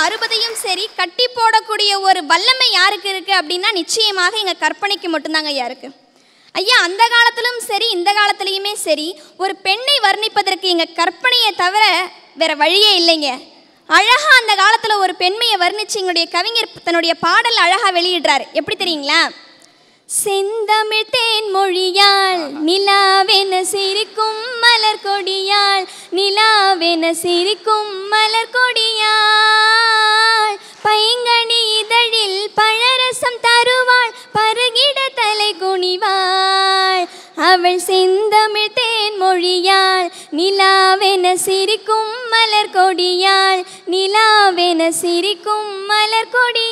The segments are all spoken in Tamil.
அறுபதையும் சரி கட்டி போடக்கூடிய ஒரு வல்லமை யாருக்கு இருக்கு அப்படின்னா நிச்சயமாக எங்க கற்பனைக்கு மட்டும்தாங்க ஐயா இருக்கு ஐயா அந்த காலத்திலும் சரி இந்த காலத்திலையுமே சரி ஒரு பெண்ணை வர்ணிப்பதற்கு எங்க கற்பனையை தவிர வேற வழியே இல்லைங்க அழகா அந்த காலத்துல ஒரு பெண்மையை வர்ணிச்சு எங்களுடைய கவிஞர் தன்னுடைய பாடல் அழகா வெளியிடுறாரு எப்படி தெரியுங்களா செந்தமிழ் தேன் மொழியாள் நிலாவென சிரிக்கும் மலர் கொடியாள் நிலாவென சிரிக்கும் மலர் கொடியாள் பைங்கனி இதழில் பழரசம் தருவாள் பருகிட தலை குனிவாள் அவள் செந்தமிழ் தேன் மொழியாள் நிலாவென சிரிக்கும் மலர் கொடியாள் நிலாவென சிரிக்கும் மலர்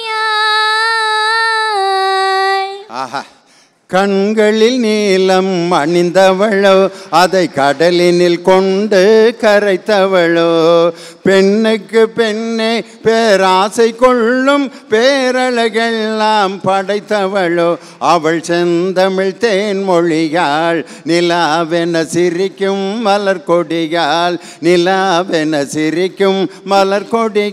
கொடியாள் ஆஹா கண்களில் நீலம் அணிந்தவளோ அதை கடலினில் கொண்டு கரைத்தவளோ பெண்ணுக்கு பெண்ணே பேராசை கொள்ளும் பேரழகெல்லாம் படைத்தவளோ அவள் செந்தமிழ் தேன்மொழியாள் நிலாவென சிரிக்கும் மலர் கொடியாள் நிலாவென சிரிக்கும் மலர்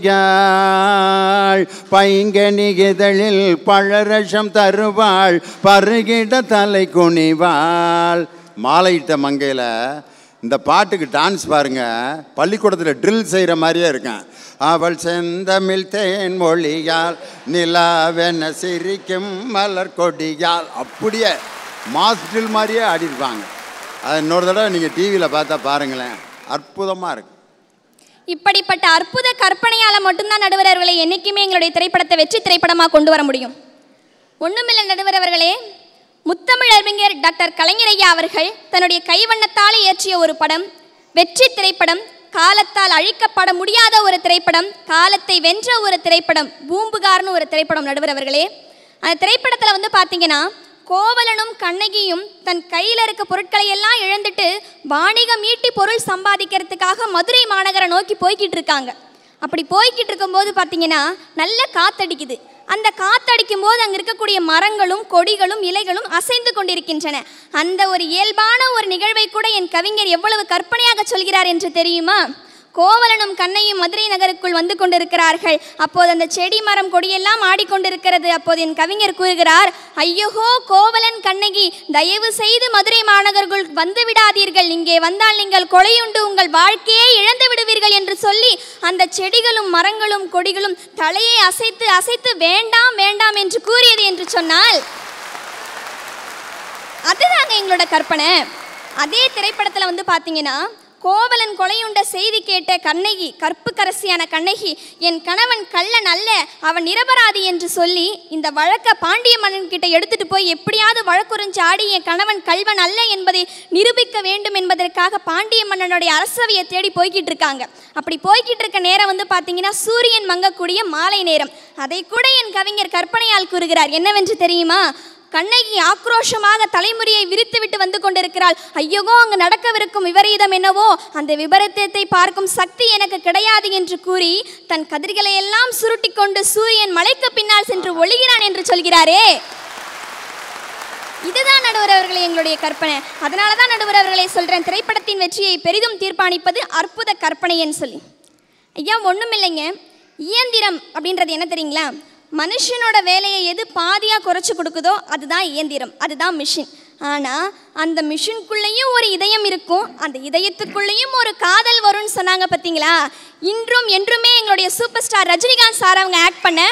கொடியாள் பைங்கனி இதழில் பழரசம் தருவாள் பருகிட தலை குனிவாள் மாலையிட்ட மங்கையில் இந்த பாட்டுக்கு டான்ஸ் பாருங்க பள்ளிக்கூடத்தில் ட்ரில் செய்கிற மாதிரியே இருக்கேன் அவள் செந்தமிழ் தேன் மொழியால் நிலாவென சிரிக்கும் மலர் கொடியால் அப்படியே மாஸ் ட்ரில் மாதிரியே ஆடிருப்பாங்க அது இன்னொரு தடவை நீங்கள் டிவியில் பார்த்தா பாருங்களேன் அற்புதமாக இருக்கு இப்படிப்பட்ட அற்புத கற்பனையால மட்டும்தான் நடுவர் அவர்களை என்னைக்குமே எங்களுடைய திரைப்படத்தை வெற்றி திரைப்படமா கொண்டு வர முடியும் ஒண்ணுமில்லை நடுவர் அவர்களே முத்தமிழ் அறிஞர் டாக்டர் கலைஞரையா அவர்கள் தன்னுடைய கைவண்ணத்தாலே இயற்றிய ஒரு படம் வெற்றி திரைப்படம் காலத்தால் அழிக்கப்பட முடியாத ஒரு திரைப்படம் காலத்தை வென்ற ஒரு திரைப்படம் பூம்புகார்னு ஒரு திரைப்படம் நடுவர் அவர்களே அந்த திரைப்படத்தில் வந்து பார்த்தீங்கன்னா கோவலனும் கண்ணகியும் தன் கையில் இருக்க பொருட்களை எல்லாம் இழந்துட்டு வாணிகம் ஈட்டி பொருள் சம்பாதிக்கிறதுக்காக மதுரை மாநகரை நோக்கி போய்கிட்டு இருக்காங்க அப்படி போய்கிட்டு இருக்கும்போது பார்த்தீங்கன்னா நல்ல காத்தடிக்குது அந்த காத்தடிக்கும் போது அங்கே இருக்கக்கூடிய மரங்களும் கொடிகளும் இலைகளும் அசைந்து கொண்டிருக்கின்றன அந்த ஒரு இயல்பான ஒரு நிகழ்வை கூட என் கவிஞர் எவ்வளவு கற்பனையாக சொல்கிறார் என்று தெரியுமா கோவலனும் கண்ணையும் மதுரை நகருக்குள் வந்து கொண்டிருக்கிறார்கள் அப்போது அந்த செடி மரம் கொடியெல்லாம் ஆடிக்கொண்டிருக்கிறது அப்போது என் கவிஞர் கூறுகிறார் ஐயோஹோ கோவலன் கண்ணகி தயவு செய்து மதுரை மாநகருக்குள் வந்து விடாதீர்கள் இங்கே வந்தால் நீங்கள் கொலையுண்டு உங்கள் வாழ்க்கையை இழந்து விடுவீர்கள் என்று சொல்லி அந்த செடிகளும் மரங்களும் கொடிகளும் தலையை அசைத்து அசைத்து வேண்டாம் வேண்டாம் என்று கூறியது என்று சொன்னால் அதுதாங்க எங்களோட கற்பனை அதே திரைப்படத்தில் வந்து பார்த்தீங்கன்னா கோவலன் கொலையுண்ட செய்தி கேட்ட கண்ணகி கற்புக்கரசியான கண்ணகி என் கணவன் கள்ளன் அல்ல அவன் நிரபராதி என்று சொல்லி இந்த வழக்க பாண்டிய மன்னன் கிட்ட எடுத்துட்டு போய் எப்படியாவது வழக்குறிஞ்சு ஆடி என் கணவன் கல்வன் அல்ல என்பதை நிரூபிக்க வேண்டும் என்பதற்காக பாண்டிய மன்னனுடைய அரசவையை தேடி போய்கிட்டு இருக்காங்க அப்படி போய்கிட்டு இருக்க நேரம் வந்து பார்த்தீங்கன்னா சூரியன் மங்கக்கூடிய மாலை நேரம் அதை கூட என் கவிஞர் கற்பனையால் கூறுகிறார் என்னவென்று தெரியுமா கண்ணகி ஆக்ரோஷமாக தலைமுறையை விரித்துவிட்டு வந்து கொண்டிருக்கிறாள் ஐயோகோ அங்கு நடக்கவிருக்கும் விபரீதம் என்னவோ அந்த விபரீதத்தை பார்க்கும் சக்தி எனக்கு கிடையாது என்று கூறி தன் கதிர்களை எல்லாம் சுருட்டி கொண்டு சூரியன் மலைக்கு பின்னால் சென்று ஒளிகிறான் என்று சொல்கிறாரே இதுதான் நடுவர் அவர்களே எங்களுடைய கற்பனை அதனால தான் நடுவர் அவர்களை சொல்றேன் திரைப்படத்தின் வெற்றியை பெரிதும் தீர்மானிப்பது அற்புத கற்பனைன்னு சொல்லி ஐயா ஒன்றும் இல்லைங்க இயந்திரம் அப்படின்றது என்ன தெரியுங்களா மனுஷனோட வேலையை எது பாதியாக குறைச்சி கொடுக்குதோ அதுதான் இயந்திரம் அதுதான் மிஷின் ஆனால் அந்த மிஷின்குள்ளேயும் ஒரு இதயம் இருக்கும் அந்த இதயத்துக்குள்ளேயும் ஒரு காதல் வரும்னு சொன்னாங்க பார்த்தீங்களா இன்றும் என்றுமே எங்களுடைய சூப்பர் ஸ்டார் ரஜினிகாந்த் சார் அவங்க ஆக்ட் பண்ண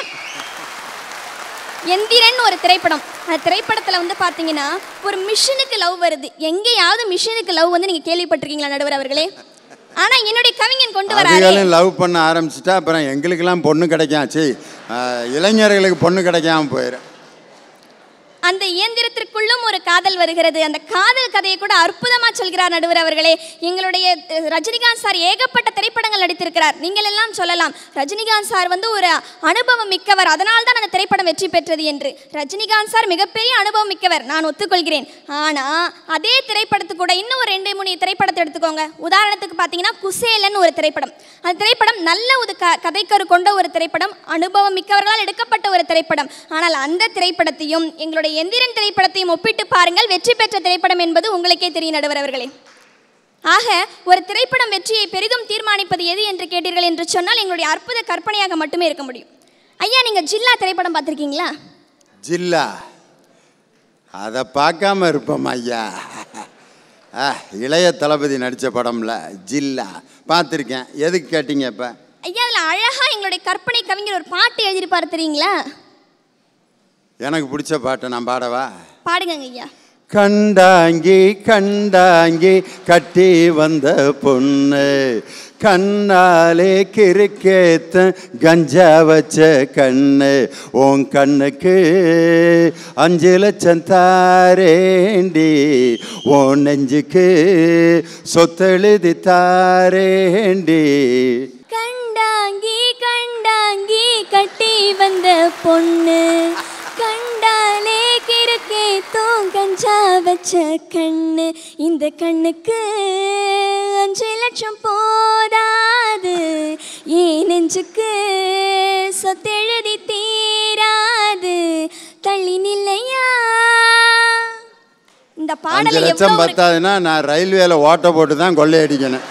எந்திரன் ஒரு திரைப்படம் அந்த திரைப்படத்தில் வந்து பார்த்தீங்கன்னா ஒரு மிஷினுக்கு லவ் வருது எங்கேயாவது மிஷினுக்கு லவ் வந்து நீங்கள் கேள்விப்பட்டிருக்கீங்களா நடுவர் அவர்களே ஆனால் என்னுடைய கவிஞன் கொண்டு வராரு அதுகளும் லவ் பண்ண ஆரம்பிச்சிட்டா அப்புறம் எங்களுக்கெல்லாம் பொண்ணு கிடைக்காம சரி இளைஞர்களுக்கு பொண்ணு கிடைக்காம போயிடும் அந்த இயந்திரத்திற்குள்ளும் ஒரு காதல் வருகிறது அந்த காதல் கதையை கூட அற்புதமா சொல்கிறார் நடுவர் அவர்களே எங்களுடைய அஹ், ரஜினிகாந்த் சார் ஏகப்பட்ட திரைப்படங்கள் நடித்திருக்கிறார் நீங்கள் எல்லாம் சொல்லலாம் ரஜினிகாந்த் சார் வந்து ஒரு அனுபவம் மிக்கவர் அதனால் தான் அந்த திரைப்படம் வெற்றி பெற்றது என்று ரஜினிகாந்த் சார் மிகப்பெரிய அனுபவம் மிக்கவர் நான் ஒத்துக்கொள்கிறேன் ஆனா அதே திரைப்படத்துக்கு கூட இன்னும் ஒரு ரெண்டு மூணு திரைப்படத்தை எடுத்துக்கோங்க உதாரணத்துக்கு பார்த்தீங்கன்னா குசேலன் ஒரு திரைப்படம் அந்த திரைப்படம் நல்ல ஒரு க கதைக்கரு கொண்ட ஒரு திரைப்படம் அனுபவம் மிக்கவர்களால் எடுக்கப்பட்ட ஒரு திரைப்படம் ஆனால் அந்த திரைப்படத்தையும் எங்களுடைய எந்திரன் திரைப்படத்தையும் ஒப்பிட்டு பாருங்கள் வெற்றி பெற்ற திரைப்படம் என்பது உங்களுக்கே தெரியும் நடுவர் அவர்களே ஆக ஒரு திரைப்படம் வெற்றியை பெரிதும் தீர்மானிப்பது எது என்று கேட்டீர்கள் என்று சொன்னால் எங்களுடைய அற்புத கற்பனையாக மட்டுமே இருக்க முடியும் ஐயா நீங்கள் ஜில்லா திரைப்படம் பார்த்துருக்கீங்களா ஜில்லா அதை பார்க்காம இருப்போம் ஐயா ஆ, இளைய தளபதி நடித்த படம்ல ஜில்லா பார்த்துருக்கேன் எதுக்கு கேட்டீங்க இப்போ ஐயா அதில் அழகாக எங்களுடைய கற்பனை கவிஞர் ஒரு பாட்டு எழுதியிருப்பார் தெரியுங்களா எனக்கு பிடிச்ச பாட்டை நான் பாடவா பாடுங்கங்க ஐயா கண்டாங்கி கண்டாங்கி கட்டி வந்த பொண்ணு கண்ணாலே கிறுக்கேத்த கஞ்சா வச்ச கண்ணு உன் கண்ணுக்கு அஞ்சு லட்சம் தாரேண்டி உன் நெஞ்சுக்கு சொத்தெழுதி தாரேண்டி கண்டாங்கி கண்டாங்கி கட்டி வந்த பொண்ணு கண்டாலே கிறுக்கே கஞ்சா வச்ச கண்ணு இந்த கண்ணுக்கு அஞ்சு லட்சம் போதாது ஏன் நெஞ்சுக்கு சொத்தெழுதி தீராது தள்ளி நில்லையா இந்த அஞ்சு பாடலை லட்சம் எவ்வளவு ஒரு பத்தாதுன்னா நான் ரயில்வேல ஓட்ட போட்டு தான் கொள்ளையடிக்கணும்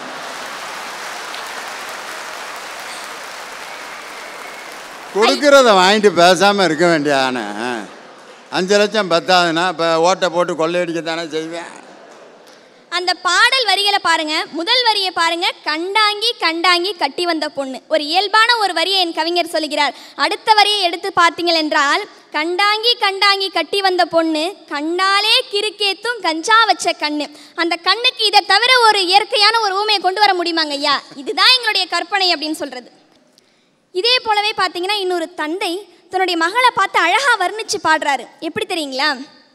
கொடுக்கறத வாங்கிட்டு பேசாமல் இருக்க வேண்டிய ஆனை அஞ்சு லட்சம் பத்தாதுன்னா இப்போ ஓட்டை போட்டு கொள்ளையடிக்க தானே செய்வேன் அந்த பாடல் வரிகளை பாருங்க முதல் வரியை பாருங்க கண்டாங்கி கண்டாங்கி கட்டி வந்த பொண்ணு ஒரு இயல்பான ஒரு வரியை என் கவிஞர் சொல்கிறார் அடுத்த வரியை எடுத்து பார்த்தீங்கள் என்றால் கண்டாங்கி கண்டாங்கி கட்டி வந்த பொண்ணு கண்ணாலே கிறுக்கேத்தும் கஞ்சா வச்ச கண்ணு அந்த கண்ணுக்கு இதை தவிர ஒரு இயற்கையான ஒரு ஊமையை கொண்டு வர முடியுமாங்க ஐயா இதுதான் எங்களுடைய கற்பனை அப்படின்னு சொல்றது இதே போலவே பார்த்தீங்கன்னா இன்னொரு தந்தை தன்னுடைய மகளை பார்த்து அழகா வர்ணிச்சு பாடுறாரு எப்படி தெரியுங்களா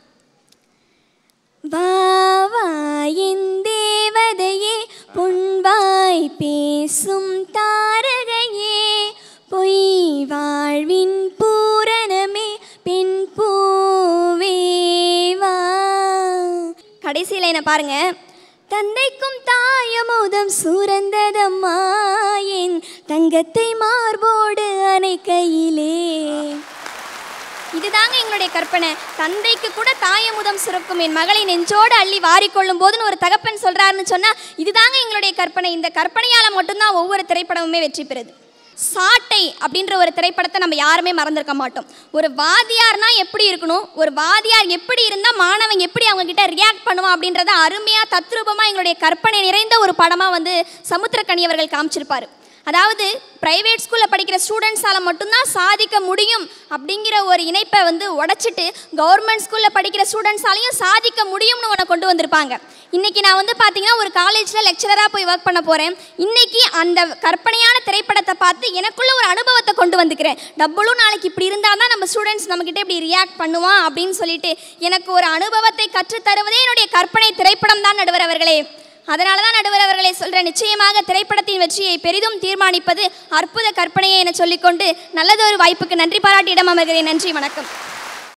வா வா என் தேவதையே பொன்வாய் பேசும் தாரகையே பொய் வாழ்வின் பூரணமே பெண் பூவே வா கடைசியில் என்ன பாருங்க தந்தைக்கும் தாயமுதம் சுரந்ததம்மா என் தங்கத்தை மார்போடு அணைக்கையிலே இதுதாங்க எங்களுடைய கற்பனை தந்தைக்கு கூட தாயமுதம் சுரக்கும் என் மகளை நெஞ்சோடு அள்ளி வாரிக்கொள்ளும் போதுன்னு ஒரு தகப்பன் சொல்றாருன்னு சொன்னா இதுதாங்க எங்களுடைய கற்பனை இந்த கற்பனையால மட்டும்தான் ஒவ்வொரு திரைப்படமுமே வெற்றி பெறுது சாட்டை அப்படின்ற ஒரு திரைப்படத்தை நம்ம யாருமே மறந்திருக்க மாட்டோம் ஒரு வாதியார்னா எப்படி இருக்கணும் ஒரு வாதியார் எப்படி இருந்தால் மாணவன் எப்படி அவங்க கிட்ட ரியாக்ட் பண்ணுவான் அப்படின்றத அருமையாக தத்ரூபமாக எங்களுடைய கற்பனை நிறைந்த ஒரு படமாக வந்து சமுத்திரக்கனி அவர்கள் காமிச்சிருப்பாரு அதாவது பிரைவேட் ஸ்கூலில் படிக்கிற ஸ்டூடெண்ட்ஸால் மட்டும்தான் சாதிக்க முடியும் அப்படிங்கிற ஒரு இணைப்பை வந்து உடைச்சிட்டு கவர்மெண்ட் ஸ்கூலில் படிக்கிற ஸ்டூடெண்ட்ஸாலையும் சாதிக்க முடியும்னு ஒன்று கொண்டு வந்திருப்பாங்க இன்னைக்கு நான் வந்து பார்த்தீங்கன்னா ஒரு காலேஜில் லெக்சரராக போய் ஒர்க் பண்ண போகிறேன் இன்னைக்கு அந்த கற்பனையான திரைப்படத்தை பார்த்து எனக்குள்ள ஒரு அனுபவத்தை கொண்டு வந்துக்கிறேன் டபுளும் நாளைக்கு இப்படி இருந்தால் தான் நம்ம ஸ்டூடெண்ட்ஸ் நம்மக்கிட்ட இப்படி ரியாக்ட் பண்ணுவான் அப்படின்னு சொல்லிட்டு எனக்கு ஒரு அனுபவத்தை கற்றுத்தருவதே என்னுடைய கற்பனை திரைப்படம் தான் நடுவர் அவர்களே அதனால தான் நடுவர் அவர்களை சொல்கிறேன் நிச்சயமாக திரைப்படத்தின் வெற்றியை பெரிதும் தீர்மானிப்பது அற்புத கற்பனையை என சொல்லிக்கொண்டு நல்லதொரு வாய்ப்புக்கு நன்றி பாராட்டி இடம் அமர்கிறேன் நன்றி வணக்கம்